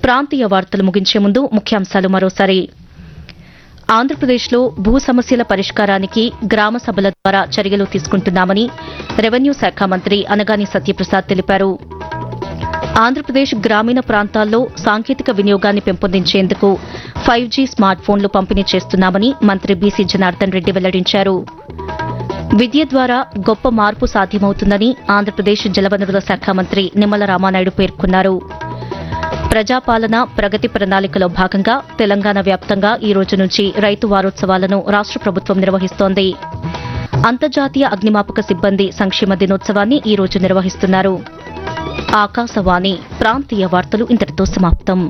ప్రాంతీయ వార్తలు ముగించే ముందు ముఖ్యాంశాలు మరోసారి ఆంధ్రప్రదేశ్లో భూ సమస్యల పరిష్కారానికి గ్రామ సభల ద్వారా చర్యలు తీసుకుంటున్నామని రెవెన్యూ శాఖ మంత్రి అనగాని సత్యప్రసాద్ తెలిపారు ఆంధ్రప్రదేశ్ గ్రామీణ ప్రాంతాల్లో సాంకేతిక వినియోగాన్ని పెంపొందించేందుకు ఫైవ్ జీ స్మార్ట్ ఫోన్లు పంపిణీ చేస్తున్నామని మంత్రి బీసీ జనార్దన్ రెడ్డి వెల్లడించారు విద్య ద్వారా గొప్ప మార్పు సాధ్యమవుతుందని ఆంధ్రప్రదేశ్ జలవనరుల శాఖ మంత్రి నిమ్మల రామానాయుడు పేర్కొన్నారు ప్రజాపాలన ప్రగతి ప్రణాళికలో భాగంగా తెలంగాణ వ్యాప్తంగా ఈ రోజు నుంచి రైతు వారోత్సవాలను రాష్ట ప్రభుత్వం నిర్వహిస్తోంది అంతర్జాతీయ అగ్నిమాపక సిబ్బంది సంక్షేమ దినోత్సవాన్ని ఈ రోజు నిర్వహిస్తున్నారు ఆకాశవాణి ప్రాంతీయ వార్తలు ఇంతటితో సమాప్తం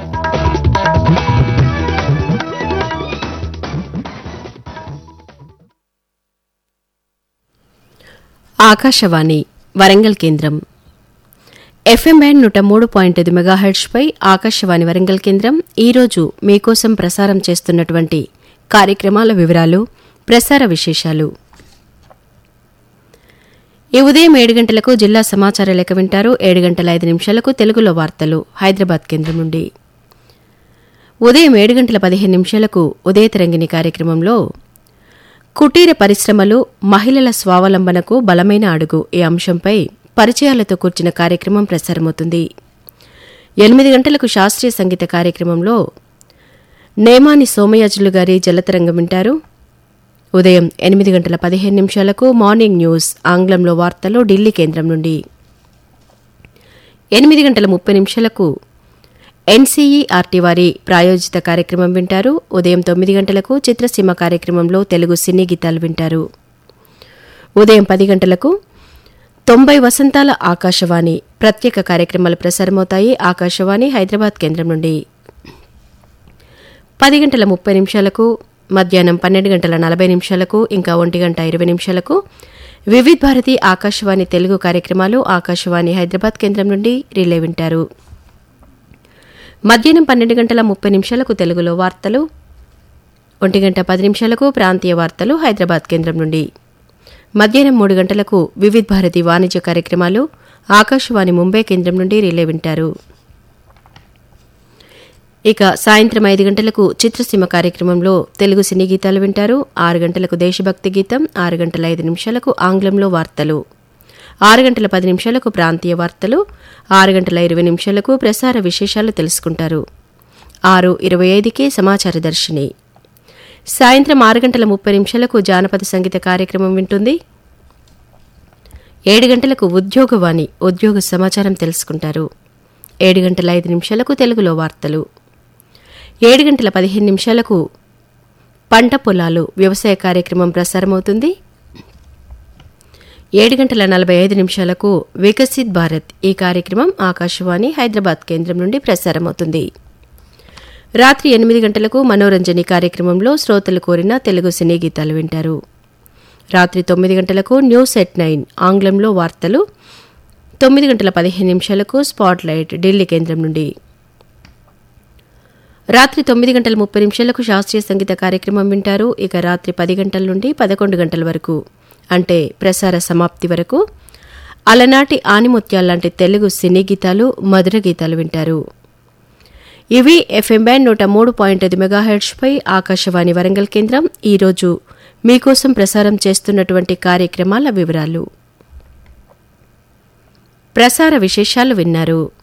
ఆకాశవాణి వరంగల్ కేంద్రం ఎఫ్ఎం బ్యాండ్ నూట మూడు పాయింట్ ఐదు మెగాహెర్ట్స్పై ఆకాశవాణి వరంగల్ కేంద్రం ఈరోజు మీకోసం ప్రసారం చేస్తున్నటువంటి కార్యక్రమాల వివరాలు ప్రసార విశేషాలు ఈ ఉదయం ఏడు గంటలకు జిల్లా సమాచార లేఖ వింటారు ఏడు గంటల ఐదు నిమిషాలకు తెలుగులో వార్తలు హైదరాబాద్ కేంద్రం నుండి ఉదయం ఏడు గంటల పదిహేను నిమిషాలకు ఉదయ తరంగిణి కార్యక్రమంలో కుటీర పరిశ్రమలు మహిళల స్వావలంబనకు బలమైన అడుగు ఈ అంశంపై పరిచయాలతో కూర్చిన కార్యక్రమం ప్రసారమవుతుంది ఎనిమిది గంటలకు శాస్త్రీయ సంగీత కార్యక్రమంలో నేమాని సోమయాజులు గారి జలతరంగం వింటారు ఉదయం ఎనిమిది గంటల పదిహేను నిమిషాలకు మార్నింగ్ న్యూస్ ఆంగ్లంలో వార్తలు ఢిల్లీ కేంద్రం నుండి ఎనిమిది గంటల ముప్పై నిమిషాలకు ఎన్సీఈఆర్టీ వారి ప్రాయోజిత కార్యక్రమం వింటారు ఉదయం తొమ్మిది గంటలకు చిత్రసీమ కార్యక్రమంలో తెలుగు సినీ గీతాలు వింటారు ఉదయం పది గంటలకు తొంభై వసంతాల ఆకాశవాణి ప్రత్యేక కార్యక్రమాలు ప్రసారమవుతాయి ఆకాశవాణి హైదరాబాద్ కేంద్రం నుండి పది గంటల ముప్పై నిమిషాలకు మధ్యాహ్నం పన్నెండు గంటల నలభై నిమిషాలకు ఇంకా ఒంటి గంట ఇరవై నిమిషాలకు వివిధ్ భారతి ఆకాశవాణి తెలుగు కార్యక్రమాలు ఆకాశవాణి హైదరాబాద్ కేంద్రం నుండి రిలే వింటారు మధ్యాహ్నం పన్నెండు గంటల ముప్పై నిమిషాలకు తెలుగులో వార్తలు ఒంటి గంట పది నిమిషాలకు ప్రాంతీయ వార్తలు హైదరాబాద్ కేంద్రం నుండి మధ్యాహ్నం మూడు గంటలకు వివిధ్ భారతి వాణిజ్య కార్యక్రమాలు ఆకాశవాణి ముంబై కేంద్రం నుండి రిలే వింటారు ఇక సాయంత్రం ఐదు గంటలకు చిత్రసీమ కార్యక్రమంలో తెలుగు సినీ గీతాలు వింటారు ఆరు గంటలకు దేశభక్తి గీతం ఆరు గంటల ఐదు నిమిషాలకు ఆంగ్లంలో వార్తలు ఆరు గంటల పది నిమిషాలకు ప్రాంతీయ వార్తలు ఆరు గంటల ఇరవై నిమిషాలకు ప్రసార విశేషాలు తెలుసుకుంటారు ఆరు ఇరవై ఐదుకే సమాచార దర్శిని సాయంత్రం ఆరు గంటల ముప్పై నిమిషాలకు జానపద సంగీత కార్యక్రమం వింటుంది ఏడు గంటలకు ఉద్యోగవాణి ఉద్యోగ సమాచారం తెలుసుకుంటారు ఏడు గంటల ఐదు నిమిషాలకు తెలుగులో వార్తలు ఏడు గంటల పదిహేను నిమిషాలకు పంట పొలాలు వ్యవసాయ కార్యక్రమం ప్రసారమవుతుంది ఏడు గంటల నలభై ఐదు నిమిషాలకు వికసిత్ భారత్ ఈ కార్యక్రమం ఆకాశవాణి హైదరాబాద్ కేంద్రం నుండి ప్రసారమవుతుంది రాత్రి ఎనిమిది గంటలకు మనోరంజని కార్యక్రమంలో శ్రోతలు కోరిన తెలుగు సినీ గీతాలు వింటారు రాత్రి తొమ్మిది గంటలకు న్యూస్ ఎట్ నైన్ ఆంగ్లంలో వార్తలు తొమ్మిది గంటల పదిహేను నిమిషాలకు స్పాట్ లైట్ ఢిల్లీ కేంద్రం నుండి రాత్రి తొమ్మిది గంటల ముప్పై నిమిషాలకు శాస్త్రీయ సంగీత కార్యక్రమం వింటారు ఇక రాత్రి పది గంటల నుండి పదకొండు గంటల వరకు అంటే ప్రసార సమాప్తి వరకు అలనాటి ఆనిముత్యాల్లాంటి తెలుగు సినీ గీతాలు మధుర గీతాలు వింటారు ఇవి ఎఫ్ఎం బ్యాండ్ నూట మూడు పాయింట్ ఐదు మెగాహెర్ట్స్పై ఆకాశవాణి వరంగల్ కేంద్రం ఈరోజు మీకోసం ప్రసారం చేస్తున్నటువంటి కార్యక్రమాల వివరాలు ప్రసార విశేషాలు విన్నారు